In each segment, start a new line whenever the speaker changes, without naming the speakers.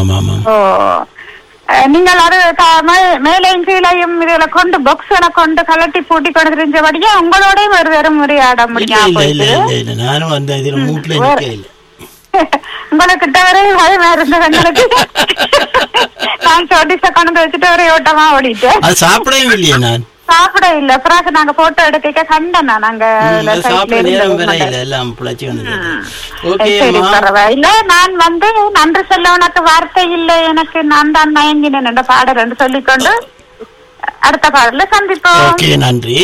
ஆமாம் ஆமாம்
ஓ அஹ், நீங்கள் அது த- மே- மேலையும் கீழையும் இதுல கொண்டு பாக்ஸ்களை கொண்டு கலட்டி பூட்டி கொண்டு தெரிஞ்சபடியா உங்களோடய ஒரு வெறும் உரையாட
இல்ல
முடியும்
இல்ல இல்ல இல்ல இல்ல நானும் அந்த இதுல மூட்டுல
வேற.
நிக்க இல்ல
உங்ககிட்ட வரை பயமா இருந்தது எங்களுக்கு நான் சொடிச கொண்டு வச்சுட்டு ஒரே ஓட்டமா ஓடிட்டேன்
அது சாப்பிடவே இல்லையே நான்
சாப்பிட இல்ல பிறகு நாங்க போட்டோ எடுக்க கண்டேன் நாங்க
ம்,
அதுல
அது
side ல
சாப்பிட
இருந்து
நேரம் வேற
வந்தேன்.
இல்ல எல்லாம் பிழைச்சி வந்தது ஓகே
சரி
அம்மா
பரவாயில்ல நான் வந்து நன்றி சொல்ல உனக்கு வார்த்தை இல்லை எனக்கு நான் தான் மயங்கினேன் என்ற பாடல் என்று சொல்லிக்கொண்டு அடுத்த பாடல சந்திப்போம்
ஓகே நன்றி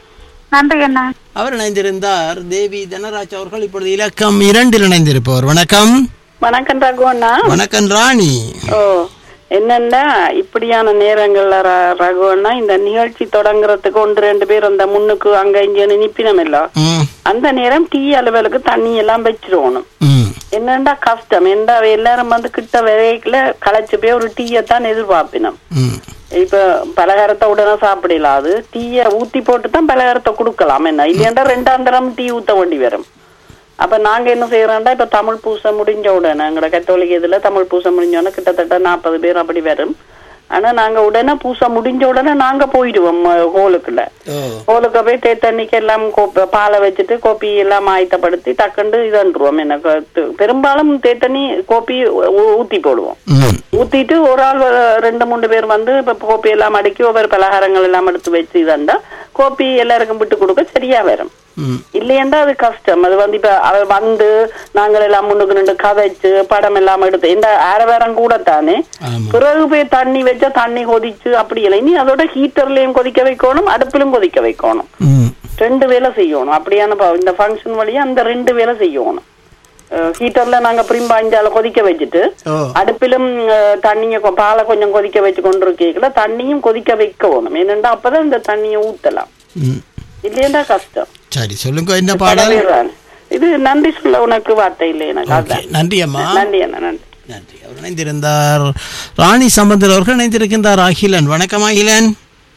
நன்றி அண்ணா
அவர் இணைந்திருந்தார் தேவி தனராஜ் அவர்கள் இப்பொழுது இலக்கம் இரண்டில் இணைந்திருப்பவர் வணக்கம்
வணக்கம் ரகுவண்ணா
வணக்கம் ராணி
ஓ என்னன்னா இப்படியான நேரங்கள்ல ர- ரகுவண்ணா இந்த நிகழ்ச்சி தொடங்குறதுக்கு ஒன்று ரெண்டு பேர் அந்த முன்னுக்கு அங்க இங்க நிப்பினம் எல்லாம்
ம்
அந்த நேரம் டீ அலுவலுக்கு தண்ணி எல்லாம் வச்சிருவோணும்
ம்
என்னண்டா கஷ்டம் எந்த எல்லாரும் வந்து கிட்ட விரைக்கல களைச்சு போய் ஒரு டீயை தான் எதிர்பார்ப்பினோம்
ம்
இப்ப பலகாரத்தை உடனே சாப்பிடலாம் அது டீயை ஊத்தி போட்டு தான் பலகாரத்தை கொடுக்கலாம் என்ன இல்லையாண்டா ரெண்டாம் தரம் டீ ஊத்த வேண்டி வரும் அப்ப நாங்க என்ன செய்யறோம்டா இப்ப தமிழ் பூசை முடிஞ்ச உடனே எங்களோட கத்தோலிக்க இதுல தமிழ் பூசை முடிஞ்ச உடனே கிட்டத்தட்ட நாற்பது பேர் அப்படி வரும் ஆனா நாங்க உடனே பூசை முடிஞ்ச உடனே நாங்க போயிடுவோம் அஹ், ஹோலுக்குள்ள
ஓ
ஹோலுக்கு போய் தேத்தண்ணிக்கு எல்லாம் கோப்ப- பாலை வச்சுட்டு கோப்பி எல்லாம் ஆயத்தப்படுத்தி டக்குண்டு இதன்றுவோம் எனக்கு து- பெரும்பாலும் தேத்தண்ணி கோப்பி ஊ- ஊத்தி போடுவோம்
ம்
ஊத்திட்டு ஒரு ஆள் வ- ரெண்டு மூணு பேர் வந்து இப்ப கோப்பி எல்லாம் அடுக்கி ஒவ்வொரு பலகாரங்கள் எல்லாம் எடுத்து வச்சு இதண்டா கோப்பி எல்லாருக்கும் விட்டு கொடுக்க சரியா வரும்
ம்
இல்லையண்டா அது கஷ்டம் அது வந்து இப்ப அவ வந்து நாங்கள் எல்லாம் முன்னுக்கு நின்று கதைச்சு படம் எல்லாம் எடுத்து இந்த ஆரவாரம் கூட தானே
ஆமா
பிறகு போய் தண்ணி வச்சா தண்ணி கொதிச்சு அப்படி இல்லை இனி அதோட ஹீட்டர்லயும் கொதிக்க வைக்கணும் அடுப்பிலும் கொதிக்க வைக்கணும்
ம்
ரெண்டு வேலை செய்யணும் அப்படியான ப- இந்த ஃபங்க்ஷன் வழியா அந்த ரெண்டு வேலை செய்யணும் ஹீட்டர்ல நாங்க பிரிம்பாஞ்சால கொதிக்க வச்சுட்டு
ஓ
அடுப்பிலும் அஹ், தண்ணிய கொ- பாலை கொஞ்சம் கொதிக்க வச்சு கொண்டு இருக்கீங்களா தண்ணியும் கொதிக்க வைக்கணும் ஏனென்றா அப்பதான் இந்த தண்ணியை ஊத்தலாம்
ம்
இல்லையா கஷ்டம்
சரி சொல்லுங்க என்ன பாடல்
பரவாயில்லை. இது நன்றி சொல்ல உனக்கு வார்த்தை இல்லை எனக்கு
ஓகே
அதான்
நன்றி அம்மா
நன்றி அண்ணா நன்றி
நன்றி அவர் இணைந்திருந்தார் ராணி சம்பந்தர் அவர்கள் இணைந்திருக்கின்றார் அகிலன் வணக்கம் அகிலன்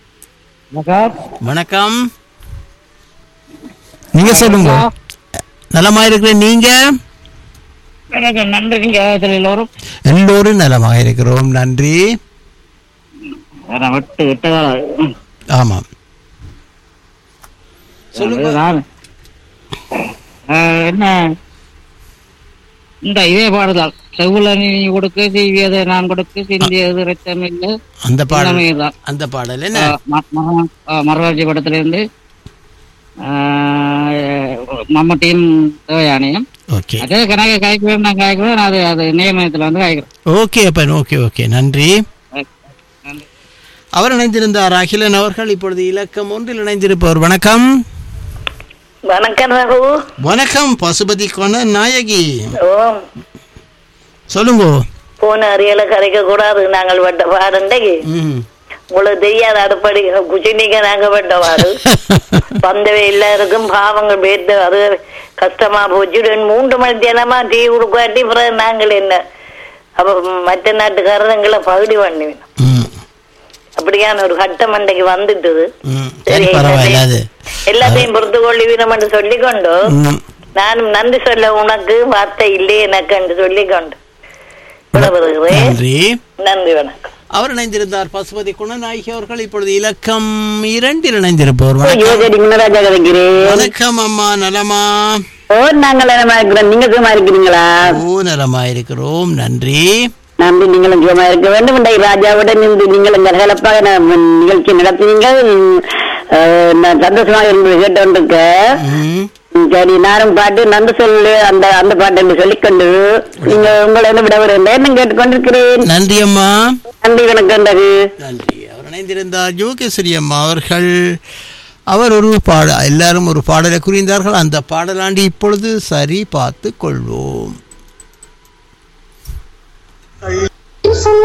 வணக்கம் நீங்க சொல்லுங்க நலமா இருக்கிறேன் நீங்க
நன்றி நீங்க எல்லோரும்
எல்லோரும் நலமாக இருக்கிறோம் நன்றி
விட்டு விட்டதா
ஆமாம் சொல்லுங்க
நான் என்ன இந்த இதே பாடுதான் செவ்வள நீ கொடுக்க செய்வியதை நான் கொடுக்க சிந்தியது ரத்தம் இல்லை
அந்த பாடல்
எல்லாமே
அந்த பாடல் என்ன
மரராஜி படத்திலிருந்து மம்மட்டியும் தேவயானையும்
ஓகே
அதே கணக்கு காய்க்கிறேன் நான் காய்க்கிறேன் அது அது நியமனத்தில் வந்து காய்க்கிறேன்
ஓகே அப்பன் ஓகே ஓகே நன்றி அவர் இணைந்திருந்தார் அகிலன் அவர்கள் இப்பொழுது இலக்கம் ஒன்றில் இணைந்திருப்பவர் வணக்கம்
வணக்கம் ரகு
வணக்கம் பசுபதி கொன நாயகி
ஓ
சொல்லுங்க
போன அறியல கரைக்க கூடாது நாங்கள் பட்ட பாடுண்டைக்கு
ம்.
உங்களுக்கு தெரியாத அடுப்படி குச்சினிக்க நாங்க பட்ட பாடு வந்தவை எல்லாருக்கும் பாவங்கள் பேர்த்து அது கஷ்டமா போச்சு ரெண்டு மூன்று மணி தினமா டீ கொடுக்காட்டி பிறகு நாங்கள் என்ன அப்ப மற்ற நாட்டுக்காரங்களை பகுதி பண்ணுவேன்
ம்,
அப்படியான ஒரு கட்டம் அன்றைக்கு வந்துட்டுது
ம். சரி பரவாயில்ல அது
எல்லாத்தையும் பொறுத்து கொள்ளுவீனம் என்று சொல்லிக்கொண்டு
ம்.
நானும் நன்றி சொல்ல உனக்கு வார்த்தை இல்லையே எனக்கு என்று சொல்லிக்கொண்டு விடைபெறுகிறேன்
நன்றி
நன்றி வணக்கம்
அவர் இணைந்திருந்தார் பசுபதி குணநாயகி அவர்கள் இப்பொழுது இலக்கம் இரண்டில் இணைந்திருப்பவர் வணக்கம்
யோகடி குணராஜா கிடைக்கிறேன்
வணக்கம் அம்மா நலமா
ஓ நாங்கள் நலமா இருக்கிறோம் நீங்க சும்மா இருக்கிறீங்களா
ஓ நலமா இருக்கிறோம் நன்றி
நம்பி நீங்களும் சும்மா இருக்க வேண்டும் இன்றைக்கு ராஜாவுடன் இன்று நீங்களும் கலகலப்பாக ந- நிகழ்ச்சி நடத்தினீங்கள் அஹ், நான் சந்தோஷமாக இருந்து கேட்டுக்கொண்டிருக்க
ம்.
சரி நானும் பாட்டு நந்து சொல்லு அந்த அந்த பாட்டு என்று சொல்லிக்கொண்டு நீங்க உங்களை வந்து விட வருகிறேன் கேட்டுக்கொண்டிருக்கிறேன்
நன்றி அம்மா
நன்றி வணக்கம் ரகு
நன்றி அவர் இணைந்திருந்தார் யோகேஸ்வரி அம்மா அவர்கள் அவர் ஒரு பாட எல்லாரும் ஒரு பாடலை குறிந்தார்கள் அந்த பாடலாண்டி இப்பொழுது சரி பார்த்து கொள்வோம்